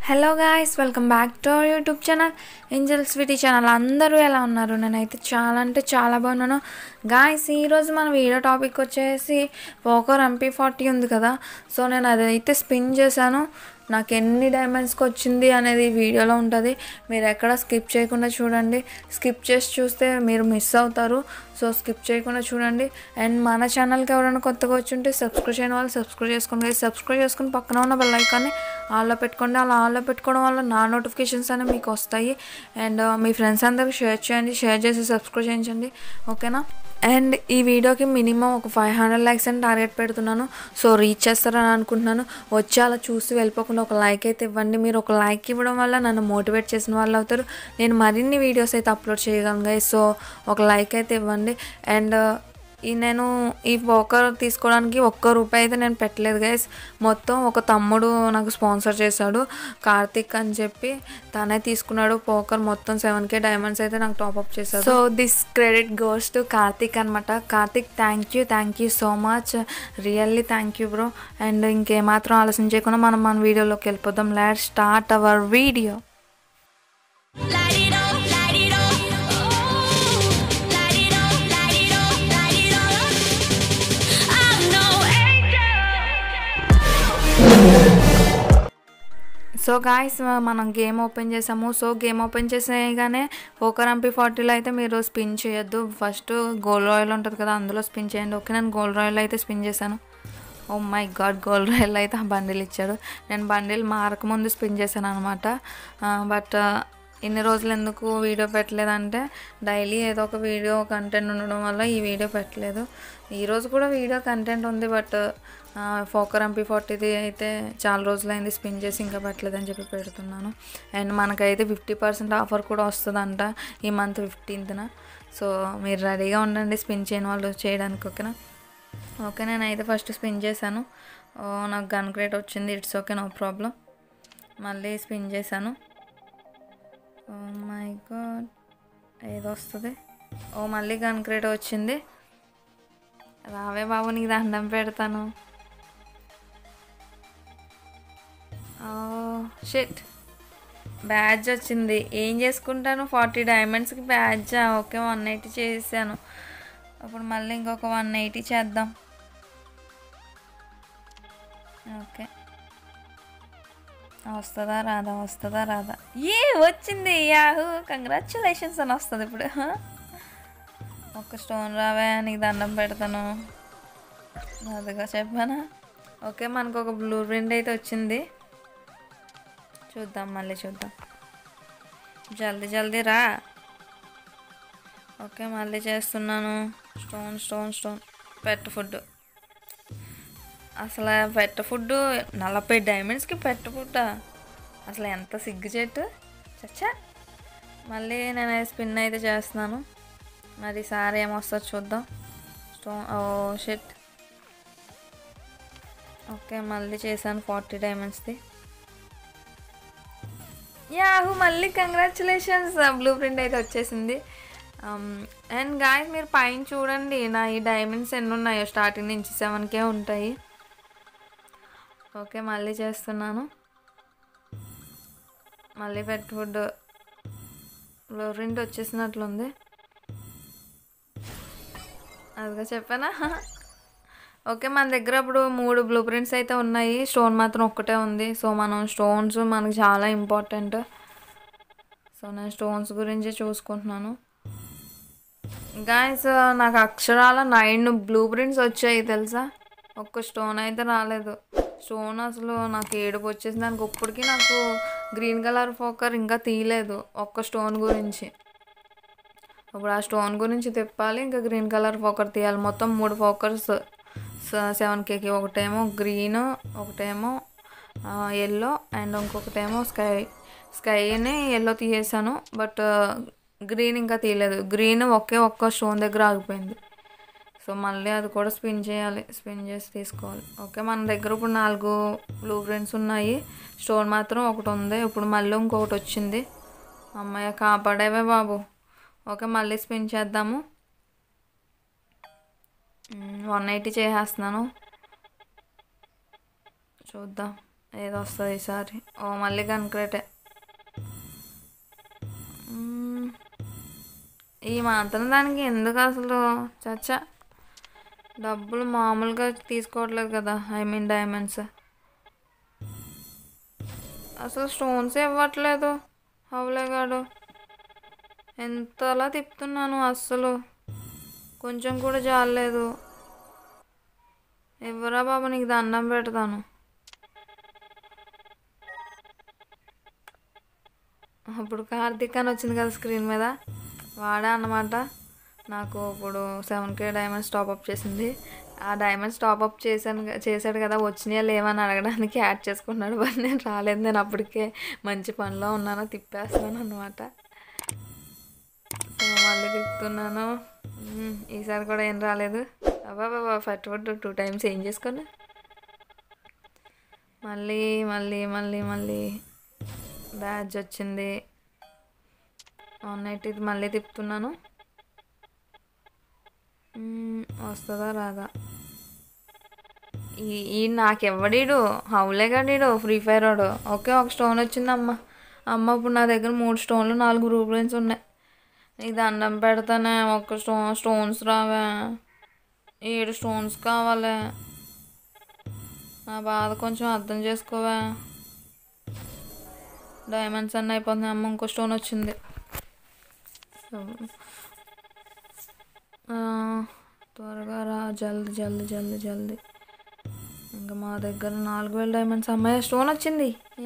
Hello guys welcome back to our YouTube channel Angel Sweety channel అందరూ ఎలా ఉన్నారు నేనైతే చాలా అంటే చాలా బాగున్నాను గాయస్ ఈరోజు మన వీడియో టాపిక్ వచ్చేసి పోకర్ ఎంపీ ఫార్టీ ఉంది కదా సో నేను అదైతే స్పిన్ చేశాను నాకు ఎన్ని డైమండ్స్కి వచ్చింది అనేది వీడియోలో ఉంటుంది మీరు ఎక్కడ స్కిప్ చేయకుండా చూడండి స్కిప్ చేసి చూస్తే మీరు మిస్ అవుతారు సో స్కిప్ చేయకుండా చూడండి అండ్ మన ఛానల్కి ఎవరైనా కొత్తగా వచ్చి ఉంటే సబ్స్క్రైబ్ చేయని వాళ్ళు సబ్స్క్రైబ్ చేసుకోండి సబ్స్క్రైబ్ చేసుకుని పక్కన ఉన్న బెల్ ఐకాన్ని ఆల్లో పెట్టుకోండి అలా ఆల్లో పెట్టుకోవడం వల్ల నా నోటిఫికేషన్స్ అనేవి మీకు వస్తాయి అండ్ మీ ఫ్రెండ్స్ అందరికి షేర్ చేయండి షేర్ చేసి సబ్స్క్రైబ్ చేయించండి ఓకేనా అండ్ ఈ వీడియోకి మినిమం ఒక ఫైవ్ హండ్రెడ్ లైక్స్ అని టార్గెట్ పెడుతున్నాను సో రీచ్ చేస్తారని అనుకుంటున్నాను వచ్చి అలా చూసి వెళ్ళిపోకుండా ఒక లైక్ అయితే ఇవ్వండి మీరు ఒక లైక్ ఇవ్వడం వల్ల నన్ను మోటివేట్ చేసిన వాళ్ళు అవుతారు నేను మరిన్ని వీడియోస్ అయితే అప్లోడ్ చేయగలను guys. సో ఒక లైక్ అయితే ఇవ్వండి అండ్ ఈ నేను ఈ పోకర్ తీసుకోవడానికి ఒక్క రూపాయి అయితే నేను పెట్టలేదు గైస్ మొత్తం ఒక తమ్ముడు నాకు స్పాన్సర్ చేశాడు కార్తిక్ అని చెప్పి తనే తీసుకున్నాడు పోకర్ మొత్తం సెవెన్ కే డైమండ్స్ అయితే నాకు టాప్అప్ చేశాడు so this credit goes to Karthik అనమాట Karthik thank you thank you so much really thank you bro and ఇంకేమాత్రం ఆలోచన చేయకుండా మనం మన వీడియోలోకి వెళ్ళిపోదాం let start our video Light it up, light it up. Oh, light it up, light it up, light it up. I'm no so guys మనం game open చేసాము so game open చేసేయగానే పోకర్ ఎంపీ ఫార్టీలో అయితే మీరు spin చేయొద్దు first gold royal ఉంటుంది కదా అందులో స్పిన్ చేయండి ఓకే నేను గోల్డ్ రాయల్ అయితే స్పిన్ చేశాను oh my god gold royal అయితే ఆ బండిల్ ఇచ్చాడు నేను బండిల్ మారక ముందు స్పిన్ చేశాను అనమాట బట్ ఇన్ని రోజులు ఎందుకు వీడియో పెట్టలేదంటే డైలీ ఏదో ఒక వీడియో కంటెంట్ ఉండడం వల్ల ఈ వీడియో పెట్టలేదు ఈరోజు కూడా వీడియో కంటెంట్ ఉంది బట్ ఫోకర్ ఎంపీ ఫార్టీది అయితే చాలా రోజులైంది స్పిన్ చేసి ఇంకా పెట్టలేదని చెప్పి పెడుతున్నాను అండ్ మనకైతే ఫిఫ్టీ పర్సెంట్ ఆఫర్ కూడా వస్తుందంట ఈ మంత్ ఫిఫ్టీన్త్న సో మీరు రెడీగా ఉండండి స్పిన్ చేయని వాళ్ళు చేయడానికి ఓకేనా ఓకే నేనైతే ఫస్ట్ స్పిన్ చేశాను ఓ, నాకు గన్ క్రేట్ వచ్చింది ఇట్స్ ఓకే నో ప్రాబ్లం మళ్ళీ స్పిన్ చేశాను ఓ మై గాడ్ ఏదో వస్తుంది ఓ మళ్ళీ గన్ క్రేట్ వచ్చింది రావే బాబు నీకు దండం పెడతాను షిట్ బ్యాడ్జ్ వచ్చింది ఏం చేసుకుంటాను ఫార్టీ డైమండ్స్కి బ్యాడ్జా ఓకే వన్ ఎయిటీ చేసాను అప్పుడు మళ్ళీ ఇంకొక వన్ ఎయిటీ చేద్దాం ఓకే వస్తుందా రాదా వస్తుందా రాదా ఏ వచ్చింది యాహూ కంగ్రాచులేషన్స్ అని వస్తుంది ఇప్పుడు ఒక స్టోన్ రావే నీకు దండం పెడతాను అదిగా చెప్పానా ఓకే మనకు ఒక బ్లూ ప్రింట్ అయితే వచ్చింది చూద్దాం మళ్ళీ చూద్దాం జల్దీ జల్దీ రా ఓకే మళ్ళీ చేస్తున్నాను stone stone stone pet food అసలు పెట్ట ఫుడ్ నలభై డైమండ్స్కి పెట్ట ఫుడ్ అసలు ఎంత సిగ్గు చెట్టు చచ్చా మళ్ళీ నేను స్పిన్ అయితే చేస్తున్నాను మరి సార్ ఏమొస్తుందో చూద్దాం స్టోన్ ఓ షెట్ ఓకే మళ్ళీ చేశాను ఫార్టీ డైమండ్స్ది యాహూ మళ్ళీ కంగ్రాచులేషన్స్ బ్లూ ప్రింట్ అయితే వచ్చేసింది అండ్ గాయస్ మీరు పైన చూడండి నా ఈ డైమండ్స్ ఎన్ని ఉన్నాయో స్టార్టింగ్ నుంచి సెవెన్కే ఉంటాయి ఓకే మళ్ళీ చేస్తున్నాను మళ్ళీ పెట్ ఫుడ్ బ్లూ ప్రింట్ వచ్చేసినట్లుంది అదిగా చెప్పానా ఓకే మన దగ్గర ఇప్పుడు మూడు బ్లూ ప్రింట్స్ అయితే ఉన్నాయి స్టోన్ మాత్రం ఒక్కటే ఉంది సో మనం స్టోన్స్ మనకు చాలా ఇంపార్టెంట్ సో నేను స్టోన్స్ గురించి చూసుకుంటున్నాను గాయస్ నాకు అక్షరాల నైన్ బ్లూ ప్రింట్స్ వచ్చాయి తెలుసా ఒక్క స్టోన్ అయితే రాలేదు స్టోన్ అసలు నాకు ఏడుపు వచ్చేసి దానికి ఇప్పటికీ నాకు గ్రీన్ కలర్ ఫోకర్ ఇంకా తీయలేదు ఒక్క స్టోన్ గురించి ఇప్పుడు ఆ స్టోన్ గురించి తిప్పాలి ఇంకా గ్రీన్ కలర్ ఫోకర్ తీయాలి మొత్తం మూడు ఫోకర్స్ సెవెన్ కేకి ఒకటేమో గ్రీన్ ఒకటేమో ఎల్లో అండ్ ఇంకొకటేమో స్కై స్కైని ఎల్లో తీసేసాను బట్ గ్రీన్ ఇంకా తీయలేదు గ్రీన్ ఒకే ఒక్క స్టోన్ దగ్గర ఆగిపోయింది సో మళ్ళీ అది కూడా స్పిన్ చేయాలి స్పిన్ చేసి తీసుకోవాలి ఓకే మన దగ్గర ఇప్పుడు నాలుగు బ్లూ ప్రింట్స్ ఉన్నాయి స్టోన్ మాత్రం ఒకటి ఉంది ఇప్పుడు మళ్ళీ ఇంకొకటి వచ్చింది అమ్మాయి కాపాడేవే బాబు ఓకే మళ్ళీ స్పిన్ చేద్దాము వన్ ఎయిటీ చేసేస్తున్నాను చూద్దాం ఏదో వస్తుంది ఈసారి ఓ మళ్ళీ కనుక్రేటే మ్మ్. ఈ మాత్రం దానికి ఎందుకు అసలు చచ్చా డబ్బులు మామూలుగా తీసుకోవట్లేదు కదా ఐ మీన్ డైమండ్స్ అసలు స్టోన్స్ ఇవ్వట్లేదు హౌలేగాడు ఎంతలా తిప్పుతున్నాను అస్సలు కొంచెం కూడా జాలేదు ఎవరా బాబు నీకు దండం పెడతాను అప్పుడు కార్తీక్ అని వచ్చింది కదా స్క్రీన్ మీద వాడా అన్నమాట నాకు ఇప్పుడు సెవెన్ కే డైమండ్స్ టాప్అప్ చేసింది ఆ డైమండ్స్ టాప్అప్ చేశాను క- చేశాడు కదా వచ్చినాయా లేవని అడగడానికి యాడ్ చేసుకున్నాడు బట్ నేను రాలేదు నేను అప్పటికే మంచి పనిలో ఉన్నాను తిప్పేస్తున్నాను అనమాట సో మళ్ళీ తిప్పుతున్నాను మ్మ్, ఈసారి కూడా ఏం రాలేదు అబ్బా బాబా ఫట్ ఫట్ టూ టైమ్స్ ఏం చేసుకున్నా మళ్ళీ మళ్ళీ మళ్ళీ మళ్ళీ బ్యాడ్జ్ వచ్చింది వన్ నైట్ ఇది మళ్ళీ తిప్పుతున్నాను మ్మ్, వస్తుందా రాదా ఈ ఈ నాకెవ్వడీడు హౌలేగాడీడు ఫ్రీ ఫైర్ వాడు ఓకే ఒక స్టోన్ వచ్చింది అమ్మ అమ్మ ఇప్పుడు నా దగ్గర మూడు స్టోన్లు నాలుగు రూపులెన్స్ ఉన్నాయి నీకు దండం పెడతానే ఒక స్టో స్టోన్స్ రావే ఏడు స్టోన్స్ కావాలి నా బాధ కొంచెం అర్థం చేసుకోవా డైమండ్స్ అన్నీ అయిపోతున్నాయి అమ్మ ఇంకో స్టోన్ వచ్చింది సో, ఆ, త్వరగా రా జల్ది జల్ది జల్ది జల్ది ఇంకా మా దగ్గర నాలుగు వేల డైమండ్స్ అమ్మాయి స్టోన్ వచ్చింది ఏ.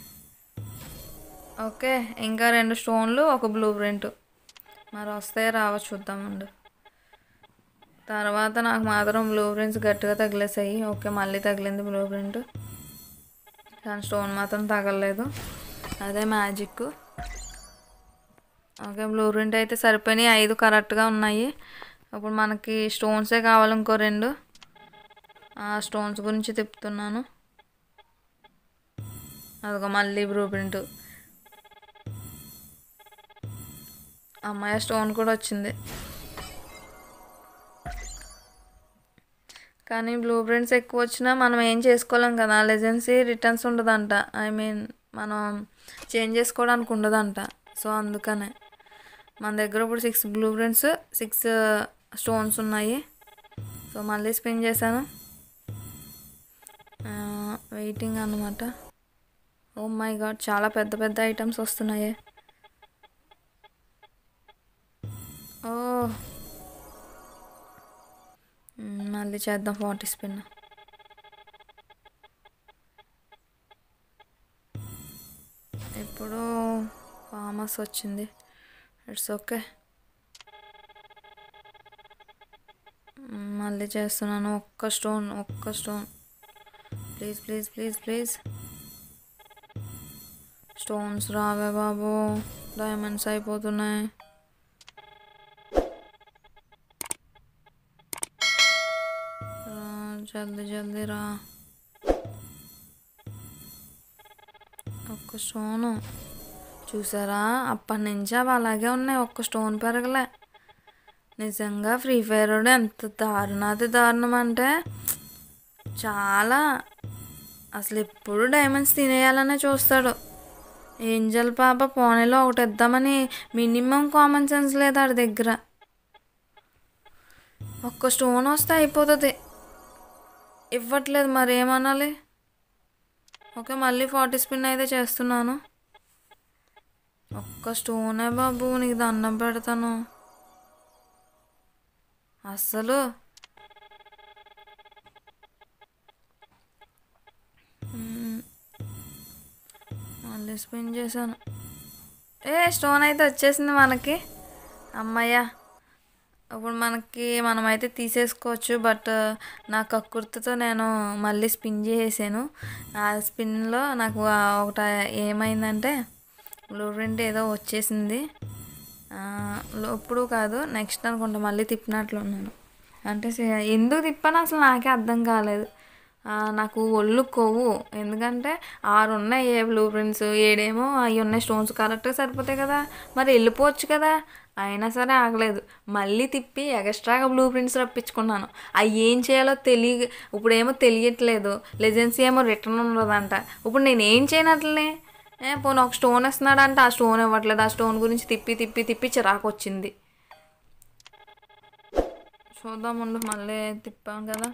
ఓకే ఇంకా రెండు స్టోన్లు ఒక బ్లూ ప్రింట్ మరి వస్తే రావ చూద్దామండి తర్వాత నాకు మాత్రం బ్లూ ప్రింట్స్ గట్టిగా తగిలేసాయి ఓకే మళ్ళీ తగిలింది బ్లూ ప్రింట్ కానీ స్టోన్ మాత్రం తగలలేదు అదే మ్యాజిక్ ఓకే బ్లూ ప్రింట్ అయితే సరిపోయినాయి ఐదు కరెక్ట్గా ఉన్నాయి ఇప్పుడు మనకి స్టోన్సే కావాలి ఇంకో రెండు ఆ స్టోన్స్ గురించి తిప్పుతున్నాను అదిగో మళ్ళీ బ్లూ ప్రింట్ అమ్మాయి స్టోన్ కూడా వచ్చింది కానీ బ్లూ ప్రింట్స్ ఎక్కువ వచ్చినా మనం ఏం చేసుకోలేం కదా లెజెన్సీ రిటర్న్స్ ఉండదంట ఐ మీన్ మనం చేంజ్ చేసుకోవడానికి ఉండదంట సో అందుకనే మన దగ్గర ఇప్పుడు six blueprints six stones ఉన్నాయి సో మళ్ళీ స్పిన్ చేశాను వెయిటింగ్ అన్నమాట ఓ మై గాడ్ చాలా పెద్ద పెద్ద ఐటమ్స్ వస్తున్నాయి ఓ మ్, మళ్ళీ చేద్దాం ఫార్టీ స్పిన్ ఇప్పుడు ఫామస్ వచ్చింది ఇట్స్ ఓకే మళ్ళీ చేస్తున్నాను ఒక్క స్టోన్ ఒక్క stone please please please please stones రావే బాబు డైమండ్స్ అయిపోతున్నాయి రా జల్దీ జల్దీ రా ఒక్క స్టోను చూసారా అప్పటి నుంచి అవి అలాగే ఉన్నాయి ఒక్క స్టోన్ పెరగలే నిజంగా ఫ్రీ ఫైర్ ఎంత దారుణాది దారుణం అంటే చాలా అసలు ఎప్పుడు డైమండ్స్ తినేయాలనే చూస్తాడు ఏంజల్ పాప పోనీలో ఒకటి ఇద్దామని మినిమం కామన్ సెన్స్ లేదు ఆడి దగ్గర ఒక్క స్టోన్ వస్తే అయిపోతుంది ఇవ్వట్లేదు మరి ఏమనాలి ఓకే మళ్ళీ ఫార్టీ స్పిన్ అయితే చేస్తున్నాను ఒక్క స్టోనే బాబు నీకు దండం పెడతాను అస్సలు మ్మ్. మళ్ళీ స్పిన్ చేశాను ఏ స్టోన్ అయితే వచ్చేసింది మనకి అమ్మయ్య ఇప్పుడు మనకి మనమైతే తీసేసుకోవచ్చు బట్ నా కక్కుర్తితో నేను మళ్ళీ స్పిన్ చేసేసాను ఆ స్పిన్లో నాకు ఆ ఒకటి ఏమైందంటే బ్లూ ప్రింట్ ఏదో వచ్చేసింది ఆ, ఇప్పుడు కాదు నెక్స్ట్ అనుకుంటా మళ్ళీ తిప్పినట్లు ఉన్నాను అంటే సే- ఎందుకు తిప్పాను అసలు నాకే అర్థం కాలేదు ఆ, నాకు ఒళ్ళు కొవ్వు ఎందుకంటే ఆరు ఉన్నాయి ఏ బ్లూ ప్రింట్స్ ఏడేమో అవి ఉన్నాయి స్టోన్స్ కరెక్ట్గా సరిపోతాయి కదా మరి వెళ్ళిపోవచ్చు కదా అయినా సరే ఆగలేదు మళ్ళీ తిప్పి ఎక్స్ట్రాగా బ్లూ ప్రింట్స్ రప్పించుకున్నాను అవి ఏం చేయాలో తెలియ ఇప్పుడేమో తెలియట్లేదు లెజెన్సీ ఏమో రిటర్న్ ఉండదంట ఇప్పుడు నేను ఏం చేయనట్లనే ఏ పోనీ ఒక స్టోన్ ఇస్తున్నాడంటే ఆ స్టోన్ ఇవ్వట్లేదు ఆ స్టోన్ గురించి తిప్పి తిప్పి తిప్పి చిరాకు వచ్చింది చూద్దాం ఉండు మళ్ళీ తిప్పాం కదా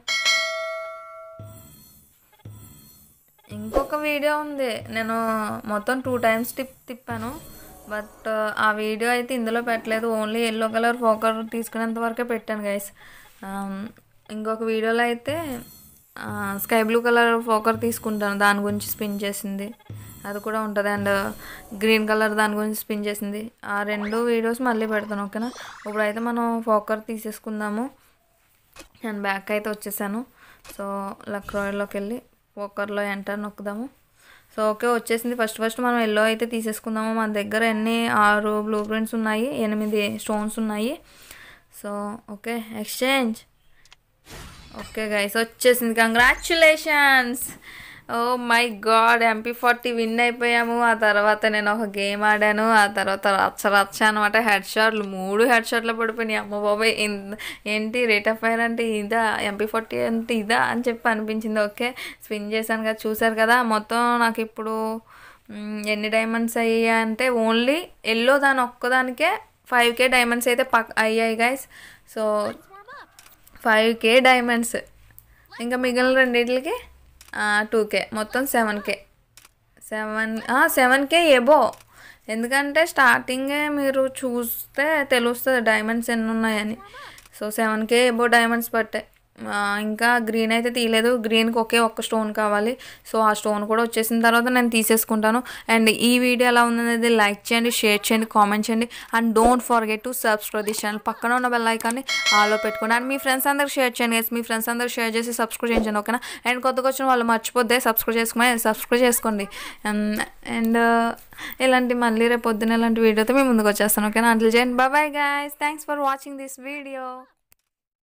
ఇంకొక వీడియో ఉంది నేను మొత్తం టూ టైమ్స్ టిప్ తిప్పాను బట్ ఆ వీడియో అయితే ఇందులో పెట్టలేదు ఓన్లీ ఎల్లో కలర్ ఫోకర్ తీసుకునేంత వరకే పెట్టాను గైస్ ఇంకొక వీడియోలో అయితే స్కై బ్లూ కలర్ ఫోకర్ తీసుకుంటాను దాని గురించి స్పిన్ చేసింది అది కూడా ఉంటుంది అండ్ గ్రీన్ కలర్ దాని గురించి స్పిన్ చేసింది ఆ రెండు వీడియోస్ మళ్ళీ పెడతాను ఓకేనా ఇప్పుడైతే మనం ఫోకర్ తీసేసుకుందాము నేను బ్యాక్ అయితే వచ్చేసాను సో లక్ రాయల్లోకి వెళ్ళి పోకర్లో ఎంటర్ నొక్కుదాము సో ఓకే వచ్చేసింది ఫస్ట్ ఫస్ట్ మనం ఎల్లో అయితే తీసేసుకుందాము మన దగ్గర ఎన్ని ఆరు బ్లూ ప్రింట్స్ ఉన్నాయి ఎనిమిది స్టోన్స్ ఉన్నాయి so okay exchange okay guys వచ్చేసింది congratulations oh my god MP forty win అయిపోయాము ఆ తర్వాత నేను ఒక గేమ్ ఆడాను ఆ తర్వాత రచ్చ రచ్చ అనమాట హెడ్ షాట్లు మూడు హెడ్ షాట్లు పడిపోయినాయి అమ్మ బాబాయ్ ఇన్- ఏంటి రేట్ ఆఫ్ ఫైర్ అంటే ఇదా ఎంపీ ఫార్టీ అంటే ఇదా అని చెప్పి అనిపించింది ఓకే స్పిన్ చేశాను కదా చూసారు కదా మొత్తం నాకు ఇప్పుడు మ్, ఎన్ని డైమండ్స్ అయ్యాయి అంటే ఓన్లీ ఎల్లో దాని ఒక్కదానికే ఫైవ్ కే డైమండ్స్ అయితే పక్ అయ్యాయి guys so five K diamonds ఇంకా మిగిలిన రెండింటికి టూ కే మొత్తం seven K seven seven K above ఎందుకంటే స్టార్టింగే మీరు చూస్తే తెలుస్తుంది డైమండ్స్ ఎన్ని ఉన్నాయని so seven K above diamonds పట్టాయి ఆ, ఇంకా గ్రీన్ అయితే తీయలేదు గ్రీన్కి ఒకే ఒక్క స్టోన్ కావాలి సో ఆ స్టోన్ కూడా వచ్చేసిన తర్వాత నేను తీసేసుకుంటాను అండ్ ఈ వీడియో ఎలా ఉందనేది లైక్ చేయండి షేర్ చేయండి కామెంట్ చేయండి and don't forget to subscribe this channel పక్కన ఉన్న బెల్ ఐకాన్ని ఆలో పెట్టుకోండి అండ్ మీ ఫ్రెండ్స్ అందరికి షేర్ చేయండి guys. మీ ఫ్రెండ్స్ అందరికి షేర్ చేసి సబ్స్క్రైబ్ చేయించండి ఓకేనా అండ్ కొత్తగా వచ్చిన వాళ్ళు మర్చిపోతే సబ్స్క్రైబ్ చేసుకుని సబ్స్క్రైబ్ చేసుకోండి అండ్ ఇలాంటి మళ్ళీ రేపు పొద్దున ఇలాంటి వీడియోతో మేము ముందుకు వచ్చేస్తాను ఓకేనా అంట్లు చేయండి bye guys thanks for watching this video